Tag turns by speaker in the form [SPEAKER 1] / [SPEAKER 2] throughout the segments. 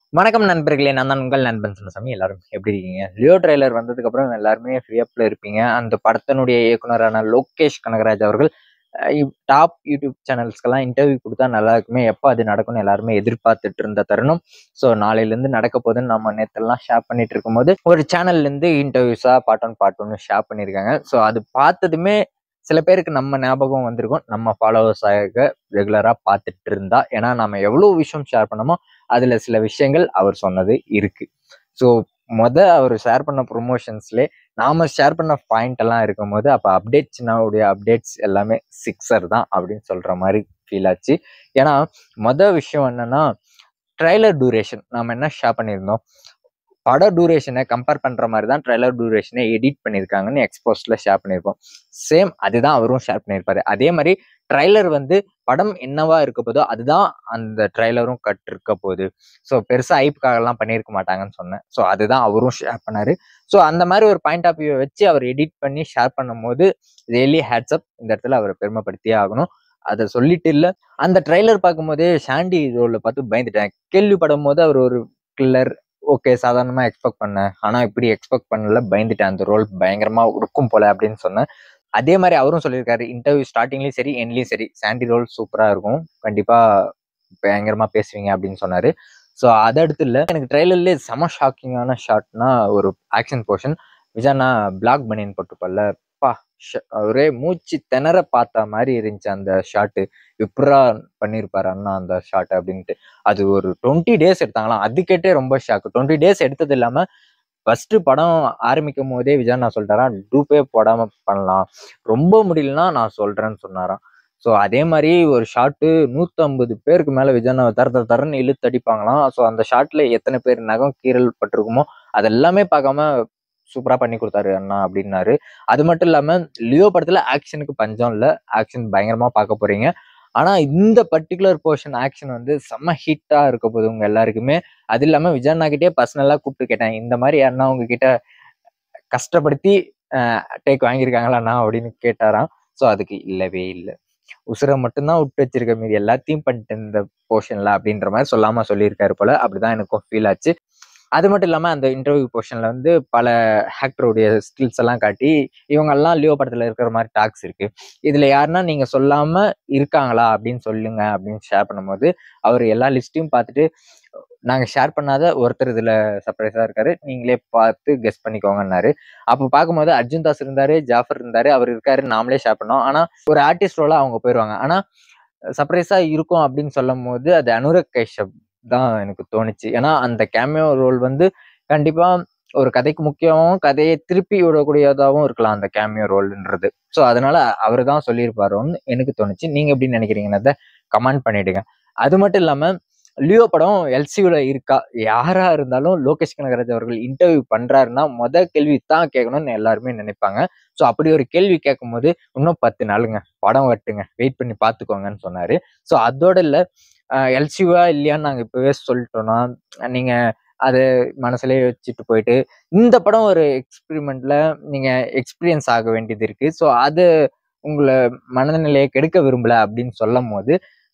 [SPEAKER 1] வணக்கம் நண்பர்களே நான் தான் உங்கள் நண்பன் சொன்னசாமி எல்லாரும் எப்படி இருக்கீங்க லியோ ட்ரெய்லர் வந்ததுக்கு அப்புறம் எல்லாருமே ஃப்ரீஅப்ல இருப்பீங்க அந்த படத்தினுடைய இயக்குனரான லோகேஷ் கனகராஜ் அவர்கள் டாப் யூடியூப் சேனல்ஸ்க்கெல்லாம் இன்டர்வியூ கொடுத்தா நல்லா இருக்குமே எப்போ அது நடக்கும்னு எல்லாருமே எதிர்பார்த்துட்டு இருந்த தருணம் ஸோ நாளையிலேருந்து நடக்க போகுதுன்னு நம்ம நேத்தெல்லாம் ஷேர் பண்ணிட்டு இருக்கும்போது ஒரு சேனல்லேருந்து இன்டர்வியூஸா பார்ட் ஒன் பார்ட் ஒன்று ஷேர் பண்ணியிருக்காங்க ஸோ அது பார்த்ததுமே சில பேருக்கு நம்ம ஞாபகம் வந்திருக்கும் நம்ம ஃபாலோவர்ஸ் ஆக ரெகுலராக பார்த்துட்டு இருந்தா ஏன்னா நம்ம எவ்வளோ விஷயம் ஷேர் பண்ணமோ அதுல சில விஷயங்கள் அவர் சொன்னது இருக்கு ஸோ மொத அவர் ஷேர் பண்ண ப்ரொமோஷன்ஸ்லே நாம ஷேர் பண்ண பாயிண்ட் எல்லாம் இருக்கும்போது அப்போ அப்டேட்ஸ் உடைய அப்டேட்ஸ் எல்லாமே சிக்ஸர் தான் அப்படின்னு சொல்ற மாதிரி ஃபீல் ஆச்சு ஏன்னா மொத விஷயம் என்னன்னா ட்ரைலர் டூரேஷன் நாம என்ன ஷேர் பண்ணியிருந்தோம் பட டூரேஷனை கம்பேர் பண்ற மாதிரி தான் ட்ரைலர் டூரேஷனை எடிட் பண்ணியிருக்காங்கன்னு எக்ஸ்போஸ்ட்ல ஷேர் பண்ணியிருப்போம் சேம் அதுதான் அவரும் ஷேர் பண்ணியிருப்பாரு அதே மாதிரி ட்ரைலர் வந்து படம் என்னவா இருக்க போதோ அதுதான் அந்த ட்ரைலரும் கட் இருக்க போகுது ஸோ பெருசாக ஐப்புக்காகலாம் பண்ணியிருக்க மாட்டாங்கன்னு சொன்னேன் ஸோ அதுதான் அவரும் ஷேர் பண்ணாரு ஸோ அந்த மாதிரி ஒரு பாயிண்ட் ஆஃப் வியூ வச்சு அவர் எடிட் பண்ணி ஷேர் பண்ணும்போது ரியலி ஹேட்ஸ்அப் இந்த இடத்துல அவரை பெருமைப்படுத்தியே ஆகணும் அதை சொல்லிட்டு இல்லை அந்த ட்ரைலர் பார்க்கும்போதே ஷாண்டி ரோலில் பார்த்து பயந்துட்டேன் கேள்விப்படும் போது அவர் ஒரு கில்லர் ஓகே சாதாரணமாக எக்ஸ்பெக்ட் பண்ணேன் ஆனால் இப்படி எக்ஸ்பெக்ட் பண்ணல பயந்துட்டேன் அந்த ரோல் பயங்கரமாக இருக்கும் போல அப்படின்னு சொன்னேன் அதே மாதிரி அவரும் சொல்லியிருக்காரு இன்டர்வியூ ஸ்டார்டிங்லேயும் சரி எண்ட்லேயும் சரி சாண்டி ரோல் சூப்பராக இருக்கும் கண்டிப்பாக பயங்கரமாக பேசுவீங்க அப்படின்னு சொன்னார் ஸோ அதை அடுத்து இல்லை எனக்கு ட்ரெய்லர்லேயே செம ஷாக்கிங்கான ஷாட்னா ஒரு ஆக்ஷன் போர்ஷன் விஜயனா பிளாக் பனியன் போட்டுப்பல்ல பா ஒரே மூச்சு திணற பார்த்த மாதிரி இருந்துச்சு அந்த ஷாட்டு எப்படா பண்ணியிருப்பாரு அண்ணா அந்த ஷாட் அப்படின்ட்டு அது ஒரு டுவெண்ட்டி டேஸ் எடுத்தாங்களாம் அது கேட்டே ரொம்ப ஷாக்கு டுவெண்ட்டி டேஸ் எடுத்தது இல்லாமல் ஃபர்ஸ்ட் படம் ஆரம்பிக்கும் போதே விஜய் நான் சொல்லிட்டாராம் டூப்பே போடாம பண்ணலாம் ரொம்ப முடியலன்னா நான் சொல்றேன்னு சொன்னாராம் ஸோ அதே மாதிரி ஒரு ஷாட்டு நூற்றம்பது பேருக்கு மேலே விஜய் தர தர தரன்னு இழுத்து அடிப்பாங்களாம் ஸோ அந்த ஷாட்ல எத்தனை பேர் நகம் கீரல் பட்டிருக்குமோ அதெல்லாமே பார்க்காம சூப்பராக பண்ணி கொடுத்தாரு அண்ணா அப்படின்னாரு அது மட்டும் இல்லாமல் லியோ படத்தில் ஆக்ஷனுக்கு பஞ்சம் இல்லை ஆக்ஷன் பயங்கரமாக பார்க்க போறீங்க ஆனால் இந்த பர்டிகுலர் போர்ஷன் ஆக்ஷன் வந்து செம்ம ஹிட்டாக இருக்க போகுது உங்க எல்லாருக்குமே அது இல்லாமல் விஜய் அண்ணா கிட்டே பர்சனலாக கூப்பிட்டு கேட்டேன் இந்த மாதிரி அண்ணா உங்ககிட்ட கஷ்டப்படுத்தி டேக் வாங்கியிருக்காங்களாண்ணா அப்படின்னு கேட்டாராம் ஸோ அதுக்கு இல்லவே இல்லை உசுரை மட்டும்தான் விட்டு வச்சிருக்க மீதி எல்லாத்தையும் பண்ணிட்டு இந்த போர்ஷன்ல அப்படின்ற மாதிரி சொல்லாம சொல்லியிருக்காரு போல அப்படிதான் எனக்கும் ஃபீல் ஆச்சு அது மட்டும் இல்லாமல் அந்த இன்டர்வியூ போர்ஷனில் வந்து பல ஆக்டருடைய ஸ்கில்ஸ் எல்லாம் காட்டி இவங்கெல்லாம் லியோ படத்தில் இருக்கிற மாதிரி டாக்ஸ் இருக்கு இதில் யாருன்னா நீங்கள் சொல்லாமல் இருக்காங்களா அப்படின்னு சொல்லுங்க அப்படின்னு ஷேர் பண்ணும்போது அவர் எல்லா லிஸ்ட்டையும் பார்த்துட்டு நாங்கள் ஷேர் பண்ணாத ஒருத்தர் இதில் சர்ப்ரைஸாக இருக்காரு நீங்களே பார்த்து கெஸ் பண்ணிக்கோங்கன்னாரு அப்போ பார்க்கும்போது அர்ஜுன் தாஸ் இருந்தாரு ஜாஃபர் இருந்தாரு அவர் இருக்காரு நாமளே ஷேர் பண்ணோம் ஆனால் ஒரு ஆர்டிஸ்ட் ரோலாக அவங்க போயிடுவாங்க ஆனால் சர்ப்ரைஸாக இருக்கும் அப்படின்னு சொல்லும் போது அது அனுரக் கைஷப் தான் எனக்கு தோணுச்சு ஏன்னா அந்த கேமியோ ரோல் வந்து கண்டிப்பா ஒரு கதைக்கு முக்கியமாகவும் கதையை திருப்பி விடக்கூடியதாகவும் இருக்கலாம் அந்த கேமியோ ரோல்ன்றது ஸோ அதனால அவர் தான் சொல்லியிருப்பாரோன்னு எனக்கு தோணுச்சு நீங்க எப்படி நினைக்கிறீங்கன்னத கமெண்ட் பண்ணிடுங்க அது மட்டும் இல்லாம லியோ படம் எல்சியூல இருக்கா யாரா இருந்தாலும் லோகேஷ் கனகராஜ் அவர்கள் இன்டர்வியூ பண்றாருன்னா முத கேள்வி தான் கேட்கணும்னு எல்லாருமே நினைப்பாங்க ஸோ அப்படி ஒரு கேள்வி கேட்கும் போது இன்னும் பத்து நாளுங்க படம் வட்டுங்க வெயிட் பண்ணி பார்த்துக்கோங்கன்னு சொன்னாரு ஸோ அதோட இல்லை எல்சியூவா இல்லையான்னு நாங்கள் இப்போவே சொல்லிட்டோம்னா நீங்கள் அதை மனசுலேயே வச்சுட்டு போயிட்டு இந்த படம் ஒரு எக்ஸ்பிரிமெண்ட்ல நீங்கள் எக்ஸ்பீரியன்ஸ் ஆக வேண்டியது இருக்கு ஸோ அது உங்களை மனநிலையை கெடுக்க விரும்பல அப்படின்னு சொல்லும் போது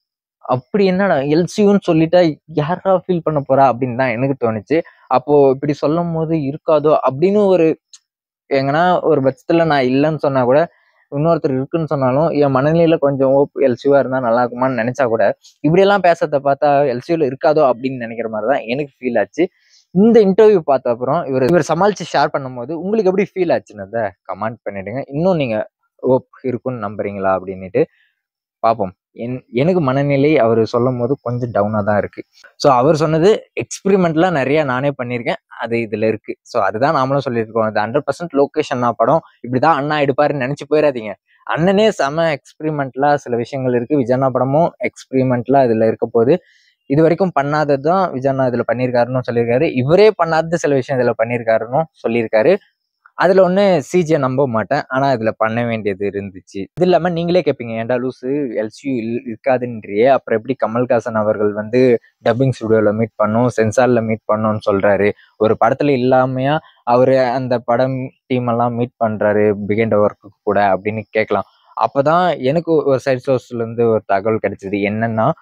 [SPEAKER 1] அப்படி என்னடா எல்சியூன்னு சொல்லிட்டா யாரா ஃபீல் பண்ண போறா அப்படின்னு தான் எனக்கு தோணுச்சு அப்போ இப்படி சொல்லும் போது இருக்காதோ அப்படின்னு ஒரு எங்கன்னா ஒரு பட்சத்துல நான் இல்லைன்னு சொன்னா கூட இன்னொருத்தர் இருக்குன்னு சொன்னாலும் என் மனநிலையில கொஞ்சம் எல்சியூவா இருந்தா நல்லா இருக்குமான்னு நினைச்சா கூட இப்படியெல்லாம் பேசுறத பார்த்தா எல்சியூல இருக்காதோ அப்படின்னு நினைக்கிற மாதிரி தான் எனக்கு ஃபீல் ஆச்சு இந்த இன்டர்வியூ பார்த்த அப்புறம் இவர் இவர் சமாளிச்சு ஷேர் பண்ணும்போது உங்களுக்கு எப்படி ஃபீல் ஆச்சுன்னு கமெண்ட் பண்ணிடுங்க இன்னும் நீங்க ஓப் இருக்குன்னு நம்புறீங்களா அப்படின்னுட்டு பார்ப்போம் என் எனக்கு மனநிலை அவர் சொல்லும் போது கொஞ்சம் டவுனாக தான் இருக்கு ஸோ அவர் சொன்னது எக்ஸ்பிரிமெண்ட்லாம் நிறைய நானே பண்ணியிருக்கேன் அது இதுல இருக்கு ஸோ அதுதான் நாமளும் சொல்லியிருக்கோம் அது ஹண்ட்ரட் பர்சன்ட் லோகேஷ் அண்ணா படம் இப்படிதான் அண்ணா எடுப்பாருன்னு நினைச்சு போயிடாதீங்க அண்ணனே செம எக்ஸ்பிரிமெண்ட்லா சில விஷயங்கள் இருக்கு விஜயண்ணா படமும் எக்ஸ்பிரிமெண்ட்லா இதுல இருக்க போது இது வரைக்கும் பண்ணாதது தான் விஜயண்ணா இதுல பண்ணியிருக்காருன்னு சொல்லியிருக்காரு இவரே பண்ணாத சில விஷயம் இதுல பண்ணியிருக்காருன்னு சொல்லியிருக்காரு அதுல ஒண்ணு சிஜியை நம்ப மாட்டேன் ஆனா இதுல பண்ண வேண்டியது இருந்துச்சு இது இல்லாம நீங்களே கேட்பீங்க ஏன்டா லூசு எல்சியூ இருக்காதுன்றியே அப்புறம் எப்படி கமல்ஹாசன் அவர்கள் வந்து டப்பிங் ஸ்டுடியோல மீட் பண்ணும் சென்சார்ல மீட் பண்ணோம்னு சொல்றாரு ஒரு படத்துல இல்லாமையா அவரு அந்த படம் டீம் எல்லாம் மீட் பண்றாரு பிகைண்ட் ஒர்க்கு கூட அப்படின்னு கேட்கலாம் அப்பதான் எனக்கு ஒரு சைட் சோர்ஸ்ல இருந்து ஒரு தகவல் கிடைச்சது என்னன்னா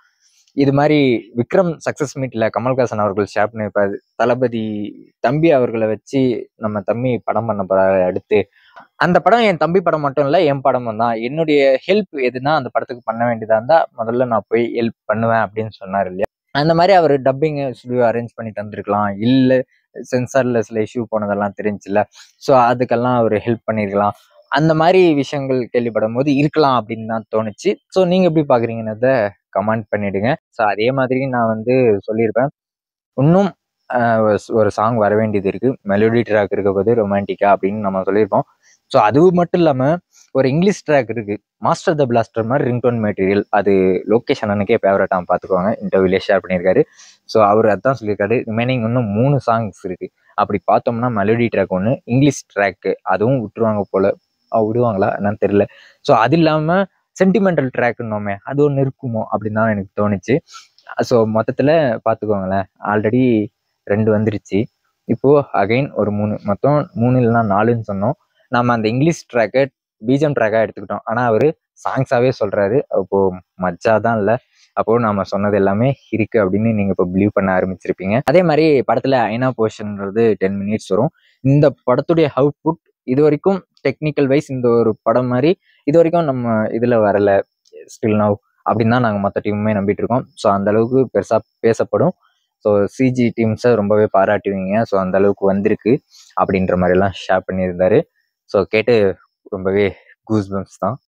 [SPEAKER 1] இது மாதிரி விக்ரம் சக்சஸ் மீட்ல கமல்ஹாசன் அவர்கள் ஷேர் பண்ணியிருப்பாரு தளபதி தம்பி அவர்களை வச்சு நம்ம தம்பி படம் பண்ண போறாரு அடுத்து அந்த படம் என் தம்பி படம் மட்டும் இல்ல என் படமும் தான் என்னுடைய ஹெல்ப் எதுனா அந்த படத்துக்கு பண்ண வேண்டியதா இருந்தா முதல்ல நான் போய் ஹெல்ப் பண்ணுவேன் அப்படின்னு சொன்னார் இல்லையா அந்த மாதிரி அவர் டப்பிங் ஸ்டுடியோ அரேஞ்ச் பண்ணி தந்திருக்கலாம் இல்ல சென்சார்ல சில இஷ்யூ போனதெல்லாம் தெரிஞ்சுல ஸோ அதுக்கெல்லாம் அவர் ஹெல்ப் பண்ணிருக்கலாம் அந்த மாதிரி விஷயங்கள் கேள்விப்படும் போது இருக்கலாம் அப்படின்னு தான் தோணுச்சு ஸோ நீங்க எப்படி பாக்குறீங்கன்னத கமெண்ட் பண்ணிடுங்க ஸோ அதே மாதிரி நான் வந்து சொல்லியிருப்பேன் இன்னும் ஆஹ், ஒரு- ஒரு சாங் வர வேண்டியது இருக்கு மெலோடி ட்ராக் இருக்க போது ரொமான்டிக்கா அப்படின்னு நம்ம சொல்லியிருப்போம் ஸோ அது மட்டும் இல்லாம ஒரு இங்கிலீஷ் ட்ராக் இருக்கு மாஸ்டர் த பிளாஸ்டர் மாதிரி ரிங்டோன் மெட்டீரியல் அது லோகேஷ் அண்ணனுக்கே ஃபேவரட்டாக பார்த்துக்கோங்க இன்டர்வியூலே ஷேர் பண்ணியிருக்காரு ஸோ அவர் அதான் சொல்லியிருக்காரு ரிமைனிங் இன்னும் மூணு சாங்ஸ் இருக்கு அப்படி பார்த்தோம்னா மெலோடி ட்ராக் ஒன்று இங்கிலீஷ் ட்ராக்கு அதுவும் விட்டுருவாங்க போல அஹ் விடுவாங்களா என்னன்னு தெரியல ஸோ அது இல்லாமல் சென்டிமெண்டல் ட்ராக்குன்னோமே அது ஒன்று இருக்குமோ அப்படின்னு தான் எனக்கு தோணுச்சு ஸோ மொத்தத்தில் பார்த்துக்கோங்களேன் ஆல்ரெடி ரெண்டு வந்துருச்சு இப்போ அகைன் ஒரு மூணு மொத்தம் மூணு இல்லைன்னா நாலுன்னு சொன்னோம் நம்ம அந்த இங்கிலீஷ் ட்ராக்கை பீஜம் ட்ராக்காக எடுத்துக்கிட்டோம் ஆனால் அவர் சாங்ஸாகவே சொல்கிறாரு அப்போ மஜா தான் இல்லை அப்போ நாம சொன்னது எல்லாமே இருக்கு அப்படின்னு நீங்க இப்போ பிலீவ் பண்ண ஆரம்பிச்சிருப்பீங்க அதே மாதிரி படத்துல ஐநா போர்ஷன்றது டென் மினிட்ஸ் வரும் இந்த படத்துடைய அவுட்புட் இது வரைக்கும் டெக்னிக்கல் வைஸ் இந்த ஒரு படம் மாதிரி இது வரைக்கும் நம்ம இதுல வரல ஸ்டில் நவ் அப்படின்னு தான் நாங்கள் மற்ற டீமுமே நம்பிட்டு இருக்கோம் ஸோ அந்த அளவுக்கு பெருசா பேசப்படும் ஸோ சிஜி டீம்ஸை ரொம்பவே பாராட்டுவீங்க ஸோ அந்த அளவுக்கு வந்திருக்கு அப்படின்ற மாதிரி எல்லாம் ஷேர் பண்ணியிருந்தாரு ஸோ கேட்டு ரொம்பவே கூஸ் பம்ப்ஸ் தான்